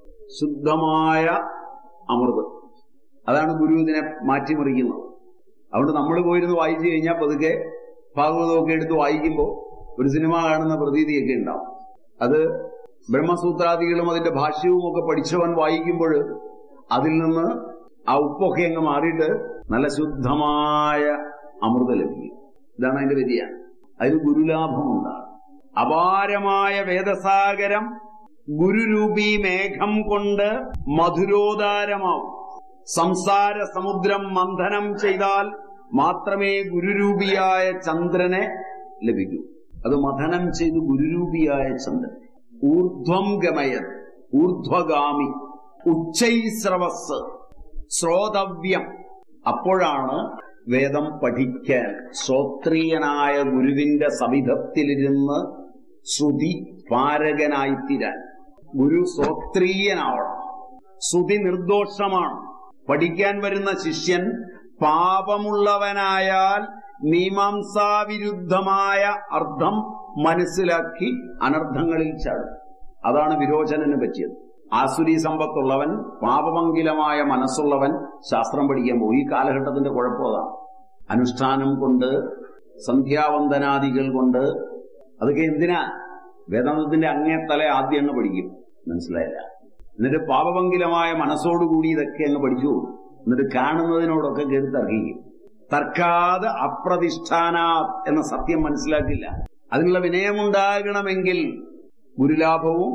ശുദ്ധമായ അമൃത് അതാണ് ഗുരു ഇതിനെ മാറ്റിമറിക്കുന്നത് അതുകൊണ്ട് നമ്മൾ പോയിരുന്ന് വായിച്ചു കഴിഞ്ഞാൽ പതുക്കെ ഭാഗവതമൊക്കെ എടുത്ത് വായിക്കുമ്പോൾ ഒരു സിനിമ കാണുന്ന പ്രതീതിയൊക്കെ ഉണ്ടാവും അത് ബ്രഹ്മസൂത്രാദികളും അതിന്റെ ഭാഷ്യവും ഒക്കെ പഠിച്ചവൻ വായിക്കുമ്പോൾ അതിൽ നിന്ന് ആ ഉപ്പൊക്കെ അങ്ങ് മാറിയിട്ട് നല്ല ശുദ്ധമായ അമൃത ലഭിക്കും ഇതാണ് അതിന്റെ വ്യതിയാണ് അതിന് ഗുരുലാഭമുണ്ടാകും അപാരമായ വേദസാഗരം ഗുരുരൂപി മേഘം കൊണ്ട് മധുരോദാരമാവും സംസാര സമുദ്രം മന്ഥനം ചെയ്താൽ മാത്രമേ ഗുരുരൂപിയായ ചന്ദ്രനെ ലഭിക്കൂ അത് മഥനം ചെയ്ത് ഗുരുരൂപിയായ ചന്ദ്രൻ ഊർധ്വം ഗമയൻ ഊർധ്വഗാമി ഉച്ചൈസ്രവസ് ശ്രോതവ്യം അപ്പോഴാണ് വേദം പഠിക്കാൻ ശ്രോത്രീയനായ ഗുരുവിന്റെ സവിധത്തിലിരുന്ന് ശ്രുതി പാരകനായിത്തീരാൻ ഗുരു ശ്രോത്രീയനാവണം ശ്രുതി നിർദോഷമാണ് പഠിക്കാൻ വരുന്ന ശിഷ്യൻ പാപമുള്ളവനായാൽ മീമാംസാവിരുദ്ധമായ അർത്ഥം മനസ്സിലാക്കി അനർത്ഥങ്ങളിൽ ചാടും അതാണ് വിരോചനന് പറ്റിയത് ആസുരി സമ്പത്തുള്ളവൻ പാപമംഗിലമായ മനസ്സുള്ളവൻ ശാസ്ത്രം പഠിക്കാൻ പോകും ഈ കാലഘട്ടത്തിന്റെ കുഴപ്പം അതാണ് അനുഷ്ഠാനം കൊണ്ട് സന്ധ്യാവന്ദനാദികൾ കൊണ്ട് അതൊക്കെ എന്തിനാ വേദാന്തത്തിന്റെ അങ്ങേ തല ആദ്യം അങ്ങ് പഠിക്കും മനസ്സിലായില്ല എന്നിട്ട് പാപമംഗിലമായ മനസ്സോടുകൂടി ഇതൊക്കെ അങ്ങ് പഠിച്ചു പോകും എന്നിട്ട് കാണുന്നതിനോടൊക്കെ കയറി തർക്കിക്കും തർക്കാതെ അപ്രതിഷ്ഠാന എന്ന സത്യം മനസ്സിലാക്കില്ല അതിനുള്ള വിനയമുണ്ടാകണമെങ്കിൽ ഗുരുലാഭവും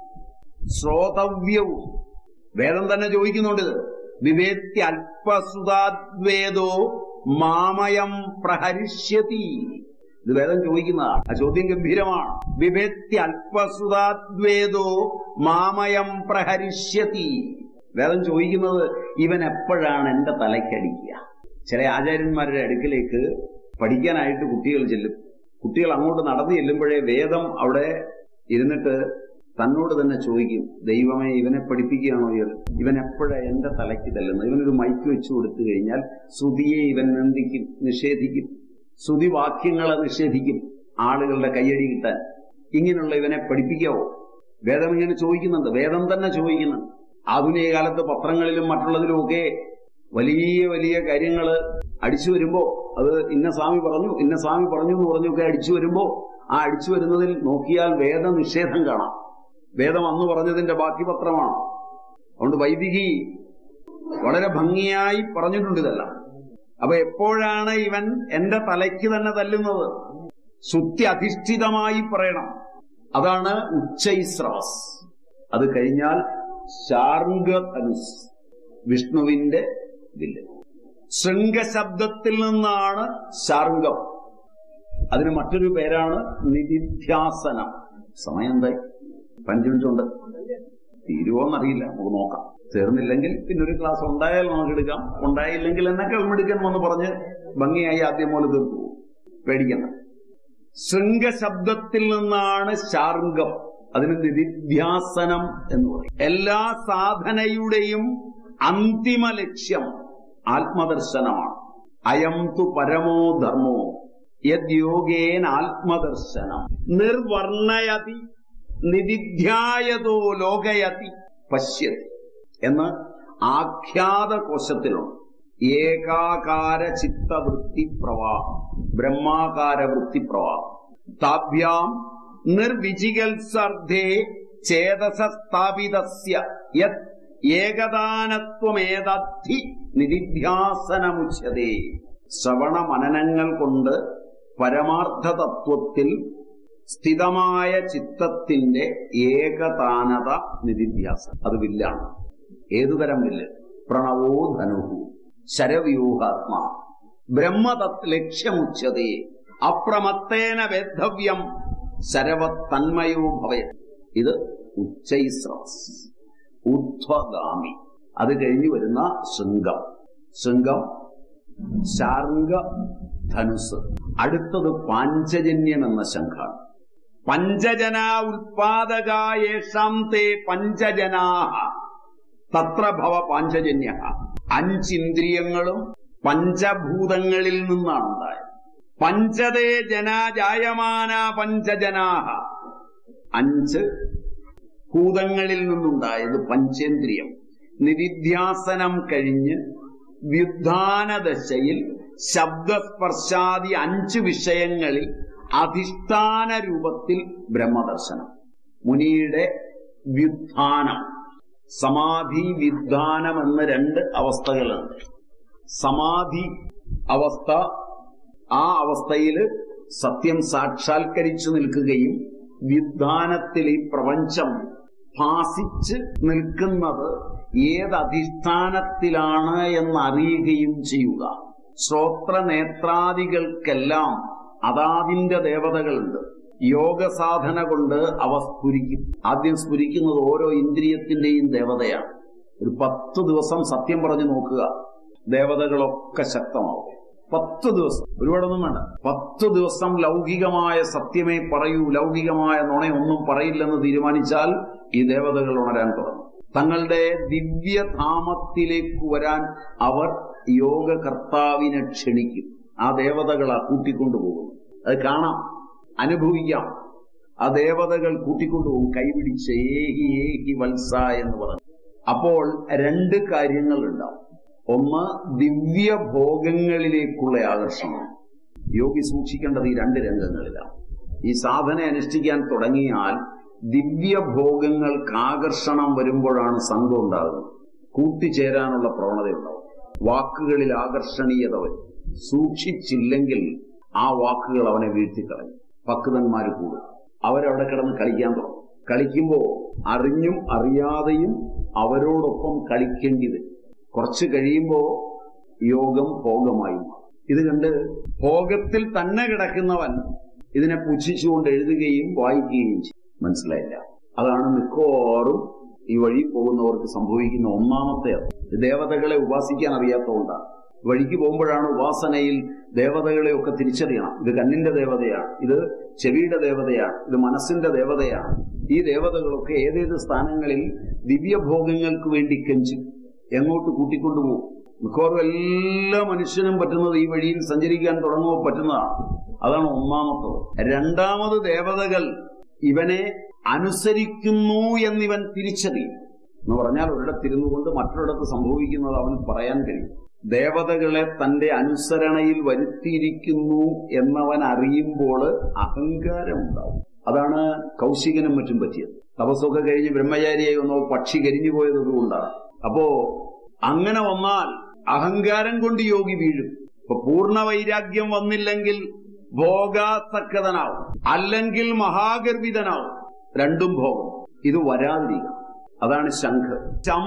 ശ്രോതവ്യവും വേദം തന്നെ ചോദിക്കുന്നുണ്ട് ഇത്. വിവേത്യ അല്പസുതാദ്വേദോ മാമയം പ്രഹരിഷ്യതി ഇത് വേദം ചോദിക്കുന്നതാണ് ആ ചോദ്യം ഗംഭീരമാണ് വിഭേത്യ അല്പസുതാദ്വേദോ മാമയം പ്രഹരിഷ്യതി വേദം ചോദിക്കുന്നത് ഇവൻ എപ്പോഴാണ് എന്റെ തലയ്ക്കടിക്കുക ചില ആചാര്യന്മാരുടെ അടുക്കിലേക്ക് പഠിക്കാനായിട്ട് കുട്ടികൾ ചെല്ലും കുട്ടികൾ അങ്ങോട്ട് നടന്നു ചെല്ലുമ്പോഴേ വേദം അവിടെ ഇരുന്നിട്ട് തന്നോട് തന്നെ ചോദിക്കും ദൈവമേ ഇവനെ പഠിപ്പിക്കുകയാണോ ഇയാൾ ഇവൻ എപ്പോഴാ എന്റെ തലയ്ക്ക് തല്ലുന്നത് ഇവനൊരു മൈക്ക് വെച്ചു കൊടുത്തു കഴിഞ്ഞാൽ ശ്രുതിയെ ഇവൻ നിന്ദിക്കും നിഷേധിക്കും ശ്രുതി വാക്യങ്ങളെ നിഷേധിക്കും ആളുകളുടെ കയ്യടി കിട്ടാൻ ഇങ്ങനെയുള്ള ഇവനെ പഠിപ്പിക്കാവോ വേദം ഇങ്ങനെ ചോദിക്കുന്നുണ്ട് വേദം തന്നെ ചോദിക്കുന്നുണ്ട് ആധുനിക കാലത്ത് പത്രങ്ങളിലും മറ്റുള്ളതിലുമൊക്കെ വലിയ വലിയ കാര്യങ്ങൾ അടിച്ചു വരുമ്പോ അത് ഇന്ന സ്വാമി പറഞ്ഞു ഇന്ന സ്വാമി പറഞ്ഞു എന്ന് പറഞ്ഞൊക്കെ അടിച്ചു വരുമ്പോ ആ അടിച്ചു വരുന്നതിൽ നോക്കിയാൽ വേദ നിഷേധം കാണാം വേദം അന്ന് പറഞ്ഞതിന്റെ ബാക്കി പത്രമാണ് അതുകൊണ്ട് വൈദികി വളരെ ഭംഗിയായി പറഞ്ഞിട്ടുണ്ട് ഇതെല്ലാം അപ്പൊ എപ്പോഴാണ് ഇവൻ എന്റെ തലയ്ക്ക് തന്നെ തല്ലുന്നത് ശുദ്ധി അധിഷ്ഠിതമായി പറയണം അതാണ് ഉച്ചൈസ്രവസ് അത് കഴിഞ്ഞാൽ ശാർഗധനുസ് വിഷ്ണുവിന്റെ വില്ല് ശൃംഗശബ്ദത്തിൽ നിന്നാണ് ശാർഗം അതിന് മറ്റൊരു പേരാണ് നിധിധ്യാസനം സമയം എന്തായി പഞ്ചു മിനിറ്റുണ്ട് തീരുവോന്നറിയില്ല നമുക്ക് നോക്കാം തീർന്നില്ലെങ്കിൽ പിന്നെ ഒരു ക്ലാസ് ഉണ്ടായാൽ നമുക്ക് എടുക്കാം ഉണ്ടായില്ലെങ്കിൽ എന്നൊക്കെ എടുക്കണം എന്ന് പറഞ്ഞ് ഭംഗിയായി ആദ്യം പോലെ തീർത്തു പോകും. പേടിക്കണ്ട ശൃംഗശബ്ദത്തിൽ നിന്നാണ് ശാർഗം അതിന് നിധിധ്യാസനം എന്ന് പറയും എല്ലാ സാധനയുടെയും അന്തിമ ലക്ഷ്യം ആത്മദർശനമാണ് അയം തു പരമോ ധർമ്മോ യദ്യോഗേന ആത്മദർശനം നിർവർണയതി നിധിധ്യായതോ ലോകയതി പശ്യതി എന്ന് ആഖ്യാത കോശത്തിലുണ്ട് ഏകാകാര ചിത്തവൃത്തി പ്രവാഹം ബ്രഹ്മാകാര വൃത്തി പ്രവാഹം താഭ്യാം നിർവിചികത്സർദ്ധേ ചേതസ സ്ഥാപിതസ്യ യത് ഏകദാനത്വമേതദ്ധി നിധിധ്യാസനമുച്യതേ ശ്രവണ മനനങ്ങൾ കൊണ്ട് പരമാർത്ഥ തത്വത്തിൽ സ്ഥിതമായ ചിത്തത്തിന്റെ ഏകതാനത നിധിധ്യാസം അത് വില്ലാണ് ഏതുതരം വില്ല് പ്രണവോ ധനുഹു ശരവ്യൂഹാത്മാ ബ്രഹ്മതത് ലക്ഷ്യമുച്ചതേ അപ്രമത്തേന വേദ്ധവ്യം ശരവത് തന്മയോ ഭവയ ഇത് ഉച്ചൈസ്രവസ് ഊർധ്വഗാമി അത് കഴിഞ്ഞു വരുന്ന ശൃംഗം ശൃംഗം ശാർഗ ധനുസ് അടുത്തത് പാഞ്ചജന്യം എന്ന ശംഖാണ് പഞ്ചജന ഉൽപാദകായേഷാം തേ പഞ്ചജനാഹ തത്ര ഭവ പാഞ്ചജന്യ അഞ്ചിന്ദ്രിയങ്ങളും പഞ്ചഭൂതങ്ങളിൽ നിന്നാണ് ഉണ്ടായത് പഞ്ചതേ ജനാജായമാന പഞ്ചജനാഹ അഞ്ച് ഭൂതങ്ങളിൽ നിന്നുണ്ടായത് പഞ്ചേന്ദ്രിയം നിരിധ്യാസനം കഴിഞ്ഞ് വ്യുദ്ധാനദശയിൽ ശബ്ദസ്പർശാദി അഞ്ച് വിഷയങ്ങളിൽ അധിഷ്ഠാന രൂപത്തിൽ ബ്രഹ്മദർശനം മുനിയുടെ വ്യുത്ഥാനം സമാധി വ്യുദ്ധാനം എന്ന രണ്ട് അവസ്ഥകളുണ്ട് സമാധി അവസ്ഥ ആ അവസ്ഥയിൽ സത്യം സാക്ഷാത്കരിച്ചു നിൽക്കുകയും വ്യുദ്ധാനത്തിൽ ഈ പ്രപഞ്ചം ഭാസിച്ച് നിൽക്കുന്നത് ഏത് അധിഷ്ഠാനത്തിലാണ് എന്നറിയുകയും ചെയ്യുക ശ്രോത്ര നേത്രാദികൾക്കെല്ലാം അതാതിന്റെ ദേവതകളുണ്ട് യോഗ സാധന കൊണ്ട് അവ സ്ഫുരിക്കും ആദ്യം സ്ഫുരിക്കുന്നത് ഓരോ ഇന്ദ്രിയത്തിന്റെയും ദേവതയാണ് ഒരു പത്ത് ദിവസം സത്യം പറഞ്ഞു നോക്കുക ദേവതകളൊക്കെ ശക്തമാവും പത്ത് ദിവസം ഒരുപാടൊന്നും വേണ്ട പത്ത് ദിവസം ലൗകികമായ സത്യമേ പറയൂ ലൗകികമായ നുണയൊന്നും പറയില്ലെന്ന് തീരുമാനിച്ചാൽ ഈ ദേവതകൾ ഉണരാൻ തുടങ്ങും തങ്ങളുടെ ദിവ്യധാമത്തിലേക്ക് വരാൻ അവർ യോഗകർത്താവിനെ ക്ഷണിക്കും ആ ദേവതകളാ കൂട്ടിക്കൊണ്ടുപോകുന്നു അത് കാണാം അനുഭവിക്കാം ആ ദേവതകൾ കൂട്ടിക്കൊണ്ടുപോകും കൈപിടിച്ച് ഏഹി ഏഹി വത്സ എന്ന് പറഞ്ഞു അപ്പോൾ രണ്ട് കാര്യങ്ങൾ ഉണ്ടാവും ഒന്ന് ദിവ്യ ഭോഗങ്ങളിലേക്കുള്ള ആകർഷണം യോഗി സൂക്ഷിക്കേണ്ടത് ഈ രണ്ട് രംഗങ്ങളിലാണ് ഈ സാധന അനുഷ്ഠിക്കാൻ തുടങ്ങിയാൽ ദിവ്യ ഭോഗങ്ങൾക്ക് ആകർഷണം വരുമ്പോഴാണ് സംഘം ഉണ്ടാകുന്നത് കൂട്ടിച്ചേരാനുള്ള പ്രവണതയുണ്ടാവും വാക്കുകളിൽ ആകർഷണീയത വരും സൂക്ഷിച്ചില്ലെങ്കിൽ ആ വാക്കുകൾ അവനെ വീഴ്ത്തിക്കളയും പക്വതന്മാർ കൂടും അവരവിടെ കിടന്ന് കളിക്കാൻ തുടങ്ങും കളിക്കുമ്പോൾ അറിഞ്ഞും അറിയാതെയും അവരോടൊപ്പം കളിക്കേണ്ടി വരും കുറച്ച് കഴിയുമ്പോൾ യോഗം ഭോഗമായി മാറും. ഇത് കണ്ട് ഭോഗത്തിൽ തന്നെ കിടക്കുന്നവൻ ഇതിനെ പുച്ഛിച്ചുകൊണ്ട് എഴുതുകയും വായിക്കുകയും ചെയ്യും മനസ്സിലായില്ല അതാണ് മിക്കവാറും ഈ വഴി പോകുന്നവർക്ക് സംഭവിക്കുന്ന ഒന്നാമത്തെ അത്. ദേവതകളെ ഉപാസിക്കാൻ അറിയാത്തതുകൊണ്ടാണ് വഴിക്ക് പോകുമ്പോഴാണ് ഉപാസനയിൽ ദേവതകളെയൊക്കെ തിരിച്ചറിയണം ഇത് കണ്ണിന്റെ ദേവതയാണ് ഇത് ചെവിയുടെ ദേവതയാണ് ഇത് മനസ്സിന്റെ ദേവതയാണ് ഈ ദേവതകളൊക്കെ ഏതേത് സ്ഥാനങ്ങളിൽ ദിവ്യഭോഗങ്ങൾക്ക് വേണ്ടി കെഞ്ചും എങ്ങോട്ട് കൂട്ടിക്കൊണ്ടുപോകും മിക്കവാറും എല്ലാ മനുഷ്യനും പറ്റുന്നത് ഈ വഴിയിൽ സഞ്ചരിക്കാൻ തുടങ്ങുമ്പോൾ പറ്റുന്നതാണ് അതാണ് ഒന്നാമത്തത് രണ്ടാമത് ദേവതകൾ ഇവനെ അനുസരിക്കുന്നു എന്നിവൻ തിരിച്ചറിയും എന്ന് പറഞ്ഞാൽ ഒരിടത്തിരുന്നു കൊണ്ട് മറ്റൊരിടത്ത് സംഭവിക്കുന്നത് അവന് പറയാൻ കഴിയും ദേവതകളെ തന്റെ അനുസരണയിൽ വരുത്തിയിരിക്കുന്നു എന്നവൻ അറിയുമ്പോൾ അഹങ്കാരം ഉണ്ടാവും അതാണ് കൗശികനും മറ്റും പറ്റിയത് തപസ്സൊക്കെ കഴിഞ്ഞ് ബ്രഹ്മചാരിയായി വന്നോ പക്ഷി കരിഞ്ഞു പോയത് അതുകൊണ്ടാണ് അപ്പോ അങ്ങനെ വന്നാൽ അഹങ്കാരം കൊണ്ട് യോഗി വീഴും ഇപ്പൊ പൂർണ്ണ വൈരാഗ്യം വന്നില്ലെങ്കിൽ ഭോഗാസക്തനാവും അല്ലെങ്കിൽ മഹാഗർഭിതനാവും രണ്ടും ഭോഗം ഇത് വരാതിരിക്കണം അതാണ് ശംഖ് ചം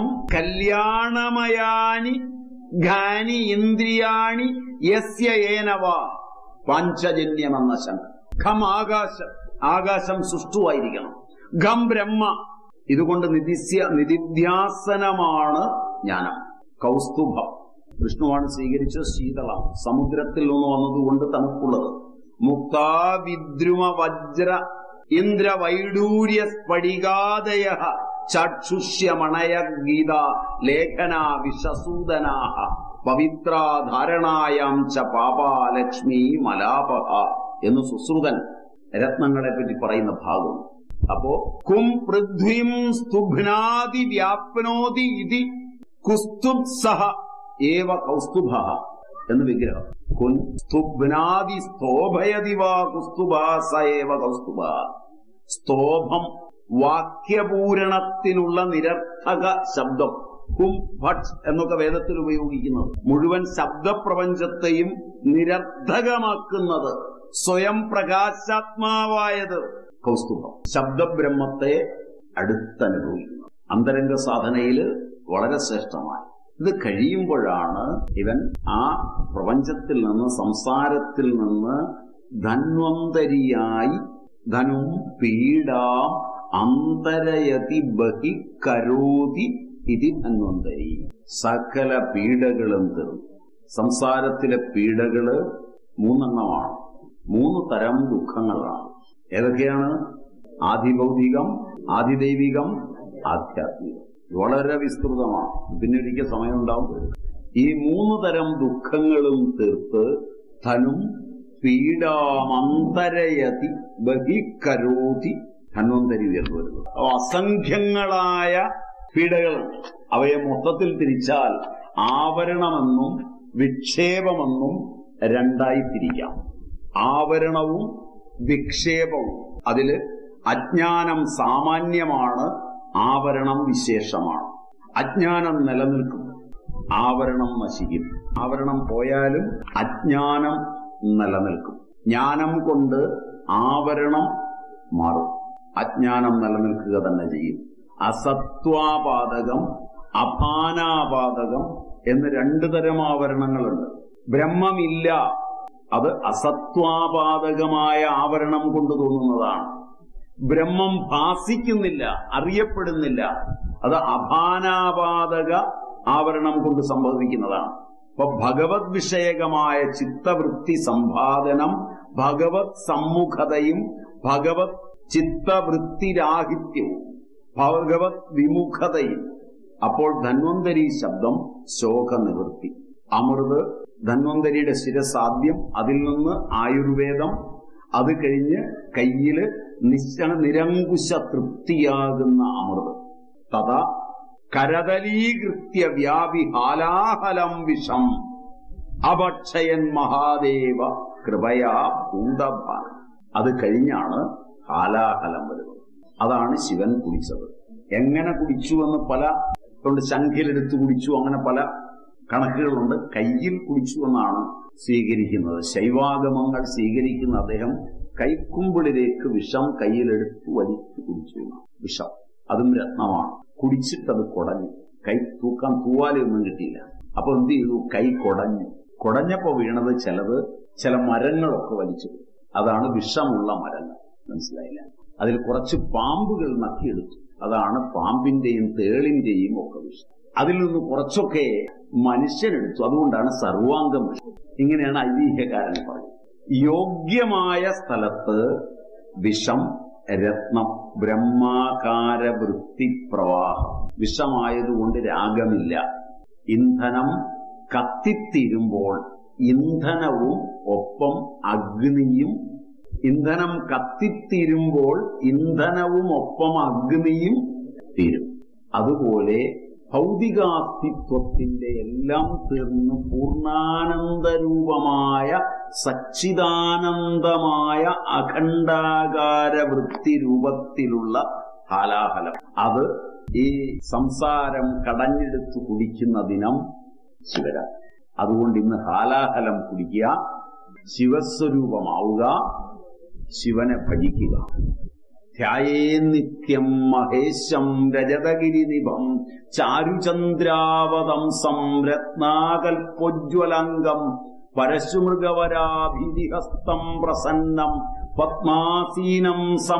കല്യാണമയാനി ഘാനി ഇന്ദ്രിയാണി യസ്യ ഏനവ പാഞ്ചജന്യമെന്ന ശംഖ് ഖം ആകാശം ആകാശം സുഷ്ടുവായിരിക്കണം ഖം ബ്രഹ്മ ഇതുകൊണ്ട് നിതിസ്യ നിതിധ്യാസനമാണ് ജ്ഞാനം കൗസ്തുഭം വിഷ്ണുവാണ് സ്വീകരിച്ച ശീതളം സമുദ്രത്തിൽ നിന്ന് വന്നതുകൊണ്ട് തണുപ്പുള്ളത് മുക്താവിദ്രുമ വജ്ര ഇന്ദ്ര വൈഡൂര്യ സ്ഫടികാദയ ചക്ഷുഷ്യമണയ ഗീത ലേഖന വിഷസൂദനാഹ പവിത്രാധാരണായാം ച പാപാലക്ഷ്മി മലാപഹ എന്ന് സുശ്രുതൻ രത്നങ്ങളെ പറ്റി പറയുന്ന ഭാഗം അപ്പോ കും പൃഥ്വീം സ്തുഭ്നാതി വ്യാപ്നോതി ഇതി കുസ്തുബ്സഹ ഏവ കൗസ്തുഭ എന്ന് വിഗ്രഹം കുൻ സ്തുഭ്നാതി സ്തോഭയതി വാ കുസ്തുഭ സ ഏവ കൗസ്തുഭ സ്തോഭം വാക്യപൂരണത്തിനുള്ള നിരർത്ഥക ശബ്ദം കും ഭട്ട് എന്നൊക്കെ വേദത്തിൽ ഉപയോഗിക്കുന്നത് മുഴുവൻ ശബ്ദപ്രപഞ്ചത്തെയും നിരർത്ഥകമാക്കുന്നത് സ്വയം പ്രകാശാത്മാവായത് കൗസ്തുഭം ശബ്ദബ്രഹ്മത്തെ അടുത്തനുഭവിക്കുന്നു അന്തരംഗ സാധനയില് വളരെ ശ്രേഷ്ഠമായി ഇത് കഴിയുമ്പോഴാണ് ഇവൻ ആ പ്രപഞ്ചത്തിൽ നിന്ന് സംസാരത്തിൽ നിന്ന് ധന്വന്തരിയായി ധനും പീഡാം അന്തരയതി ബഹി കരോതി ഇതി ധന്വന്തരി സകല പീഡകളും തീർന്നു സംസാരത്തിലെ പീഡകള് മൂന്നെണ്ണമാണ് മൂന്ന് തരം ദുഃഖങ്ങളാണ് ഏതൊക്കെയാണ് ആദിഭൗതികം ആദിദൈവികം ആധ്യാത്മികം വളരെ വിസ്തൃതമാണ് പിന്നെ ഒരിക്കൽ സമയമുണ്ടാവും ഈ മൂന്ന് തരം ദുഃഖങ്ങളും തീർത്ത് ധനും പീഡാമന്തരയതി ബഹിക്കരോതി ധന്വന്തരി ഉയർന്നു വരുന്നത് അപ്പൊ അസംഖ്യങ്ങളായ പീഡകളുണ്ട് അവയെ മൊത്തത്തിൽ തിരിച്ചാൽ ആവരണമെന്നും വിക്ഷേപമെന്നും രണ്ടായി തിരിക്കാം ആവരണവും വിക്ഷേപവും അതില് അജ്ഞാനം സാമാന്യമാണ് ആവരണം വിശേഷമാണ് അജ്ഞാനം നിലനിൽക്കും ആവരണം നശിക്കും ആവരണം പോയാലും അജ്ഞാനം നിലനിൽക്കും ജ്ഞാനം കൊണ്ട് ആവരണം മാറും അജ്ഞാനം നിലനിൽക്കുക തന്നെ ചെയ്യും അസത്വാപാതകം അപാനാപാതകം എന്ന് രണ്ടു തരം ആവരണങ്ങളുണ്ട് ബ്രഹ്മമില്ല അത് അസത്വാപാതകമായ ആവരണം കൊണ്ട് തോന്നുന്നതാണ് ബ്രഹ്മം ഭാസിക്കുന്നില്ല അറിയപ്പെടുന്നില്ല അത് അപാനാപാതക ആവരണം കൊണ്ട് സംഭവിക്കുന്നതാണ് അപ്പൊ ഭഗവത് വിഷയകമായ ചിത്തവൃത്തി സമ്പാദനം ഭഗവത് സമ്മുഖതയും ഭഗവത് ചിത്തവൃത്തിരാഹിത്യവും ഭഗവത് വിമുഖതയും അപ്പോൾ ധന്വന്തരി ശബ്ദം ശോക നിവൃത്തി അമൃത് ധന്വന്തരിയുടെ ശിരസാദ്യം അതിൽ നിന്ന് ആയുർവേദം അത് കഴിഞ്ഞ് കയ്യില് നിശ നിരങ്കുശ തൃപ്തിയാകുന്ന അമൃത് തഥാ കരതലീകൃത്യ വ്യാപി ഹാലാഹലം വിഷം അഭക്ഷയൻ മഹാദേവ കൃപയാ ഭൂതഭാൻ അത് കഴിഞ്ഞാണ് ഹാലാഹലം വരുന്നത് അതാണ് ശിവൻ കുടിച്ചത് എങ്ങനെ കുടിച്ചു എന്ന് പല കൊണ്ട് ശംഖിലെടുത്ത് കുടിച്ചു അങ്ങനെ പല കണക്കുകളുണ്ട് കയ്യിൽ കുടിച്ചു എന്നാണ് സ്വീകരിക്കുന്നത് ശൈവാഗമങ്ങൾ സ്വീകരിക്കുന്ന അദ്ദേഹം കൈക്കുമ്പിളിലേക്ക് വിഷം കയ്യിലെടുത്ത് വലിച്ചു കുടിച്ചു എന്നാണ്. വിഷം അതും രത്നമാണ് കുടിച്ചിട്ടത് കുടഞ്ഞു കൈ തൂക്കാൻ തൂവാലൊന്നും കിട്ടിയില്ല അപ്പൊ എന്ത് ചെയ്തു കൈ കുടഞ്ഞു കുടഞ്ഞപ്പോ വീണത് ചിലത് ചില മരങ്ങളൊക്കെ വലിച്ചു അതാണ് വിഷമുള്ള മരങ്ങൾ മനസ്സിലായില്ല അതിൽ കുറച്ച് പാമ്പുകൾ നക്കിയെടുത്തു അതാണ് പാമ്പിന്റെയും തേളിന്റെയും ഒക്കെ വിഷം അതിൽ നിന്ന് കുറച്ചൊക്കെ മനുഷ്യനെടുത്തു അതുകൊണ്ടാണ് സർവാംഗം വിഷം ഇങ്ങനെയാണ് ഐതിഹ്യകാരൻ പറയുന്നത് യോഗ്യമായ സ്ഥലത്ത് വിഷം രത്നം ബ്രഹ്മാകാര വൃത്തി പ്രവാഹം വിഷമായതുകൊണ്ട് രാഗമില്ല ഇന്ധനം കത്തിത്തീരുമ്പോൾ ഇന്ധനവും ഒപ്പം അഗ്നിയും ഇന്ധനം കത്തിത്തീരുമ്പോൾ ഇന്ധനവും ഒപ്പം അഗ്നിയും തീരും അതുപോലെ ഭൗതികാസ്തിത്വത്തിന്റെ എല്ലാം തീർന്ന് പൂർണ്ണാനന്ദരൂപമായ സച്ചിദാനന്ദമായ അഖണ്ഡാകാര വൃത്തി രൂപത്തിലുള്ള ഹാലാഹലം അത് ഈ സംസാരം കടഞ്ഞെടുത്ത് കുടിക്കുന്ന ദിനം ശിവരാത്രി അതുകൊണ്ട് ഇന്ന് ഹാലാഹലം കുടിക്കുക ശിവസ്വരൂപമാവുക ശിവനെ ഭജിക്കുക ധ്യായേ നിത്യം മഹേശം രജതഗിരിനിഭം ചാരുചന്ദ്രാവതംസം രത്നാകൽപ്പോജ്വലംഗം പരശുമൃഗവരാഭിഹസ്തം പ്രസന്നം പത്മാസീനം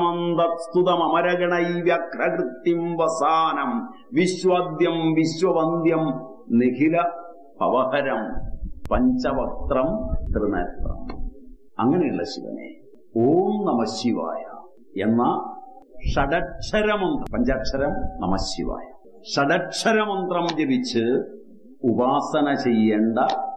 സമന്തസ്തുതമരഗണൈ വ്യഘ്രകൃത്യം വസാനം വിശ്വദ്യം വിശ്വവന്ദ്യം നിഖില ഭവഹരം പഞ്ചവക്ത്രം ത്രിനേത്രം അങ്ങനെയുള്ള ശിവനെ ഓം നമ ശിവായ എന്ന ഷഡക്ഷരമന്ത്രം പഞ്ചാക്ഷരം നമശിവായ ഷഡക്ഷരമന്ത്രം ജപിച്ച് ഉപാസന ചെയ്യേണ്ട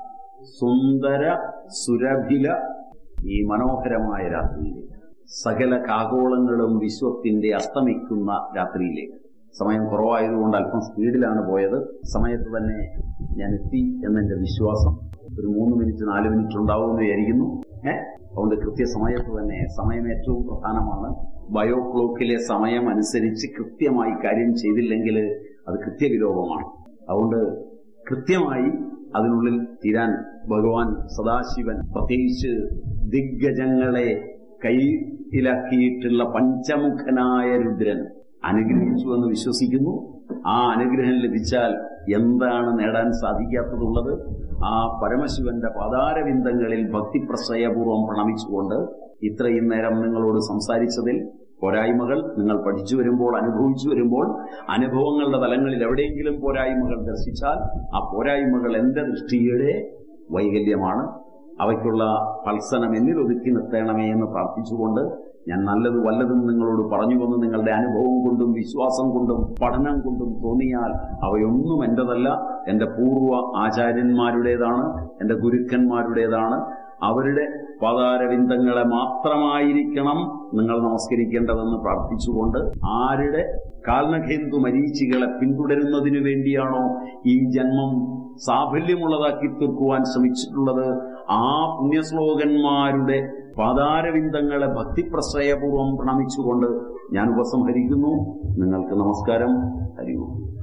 സുന്ദര സുരഭില ഈ മനോഹരമായ രാത്രിയിലേക്ക് സകല കാകോളങ്ങളും വിശ്വത്തിന്റെ അസ്തമിക്കുന്ന രാത്രിയിലേക്ക് സമയം കുറവായതുകൊണ്ട് അല്പം സ്പീഡിലാണ് പോയത് സമയത്ത് തന്നെ ഞാൻ എത്തി എന്നെന്റെ വിശ്വാസം ഒരു മൂന്ന് മിനിറ്റ് നാല് മിനിറ്റ് ഉണ്ടാവുമെന്ന് വിചാരിക്കുന്നു ഏഹ് അതുകൊണ്ട് കൃത്യസമയത്ത് തന്നെ സമയം ഏറ്റവും പ്രധാനമാണ് ബയോ ക്ലോക്കിലെ സമയം അനുസരിച്ച് കൃത്യമായി കാര്യം ചെയ്തില്ലെങ്കിൽ അത് കൃത്യവിലോപമാണ് അതുകൊണ്ട് കൃത്യമായി അതിനുള്ളിൽ തീരാൻ ഭഗവാൻ സദാശിവൻ പ്രത്യേകിച്ച് ദിഗ്ഗജങ്ങളെ കയ്യിലാക്കിയിട്ടുള്ള പഞ്ചമുഖനായ രുദ്രൻ അനുഗ്രഹിച്ചു എന്ന് വിശ്വസിക്കുന്നു ആ അനുഗ്രഹം ലഭിച്ചാൽ എന്താണ് നേടാൻ സാധിക്കാത്തതുള്ളത് ആ പരമശിവന്റെ പാതാരവിന്ദങ്ങളിൽ ഭക്തിപ്രശ്രയപൂർവ്വം പ്രണമിച്ചുകൊണ്ട് ഇത്രയും നേരം നിങ്ങളോട് സംസാരിച്ചതിൽ പോരായ്മകൾ നിങ്ങൾ പഠിച്ചു വരുമ്പോൾ അനുഭവിച്ചു വരുമ്പോൾ അനുഭവങ്ങളുടെ തലങ്ങളിൽ എവിടെയെങ്കിലും പോരായ്മകൾ ദർശിച്ചാൽ ആ പോരായ്മകൾ എന്റെ ദൃഷ്ടിയുടെ വൈകല്യമാണ് അവയ്ക്കുള്ള ഫൽസനം എന്നിൽ ഒതുക്കി നിർത്തണമേ എന്ന് പ്രാർത്ഥിച്ചുകൊണ്ട് ഞാൻ നല്ലത് വല്ലതും നിങ്ങളോട് പറഞ്ഞു വന്ന് നിങ്ങളുടെ അനുഭവം കൊണ്ടും വിശ്വാസം കൊണ്ടും പഠനം കൊണ്ടും തോന്നിയാൽ അവയൊന്നും എന്റേതല്ല എന്റെ പൂർവ്വ ആചാര്യന്മാരുടേതാണ് എന്റെ ഗുരുക്കന്മാരുടേതാണ് അവരുടെ പാതാരവിന്ദങ്ങളെ മാത്രമായിരിക്കണം നിങ്ങൾ നമസ്കരിക്കേണ്ടതെന്ന് പ്രാർത്ഥിച്ചുകൊണ്ട് ആരുടെ കാൽനഖേന്തു മരീചികളെ പിന്തുടരുന്നതിനു വേണ്ടിയാണോ ഈ ജന്മം സാഫല്യമുള്ളതാക്കി തീർക്കുവാൻ ശ്രമിച്ചിട്ടുള്ളത് ആ പുണ്യശ്ലോകന്മാരുടെ പാതാരവിന്ദങ്ങളെ ഭക്തിപ്രശ്രയപൂർവ്വം പ്രണമിച്ചുകൊണ്ട് ഞാൻ ഉപസംഹരിക്കുന്നു നിങ്ങൾക്ക് നമസ്കാരം ഹരിവും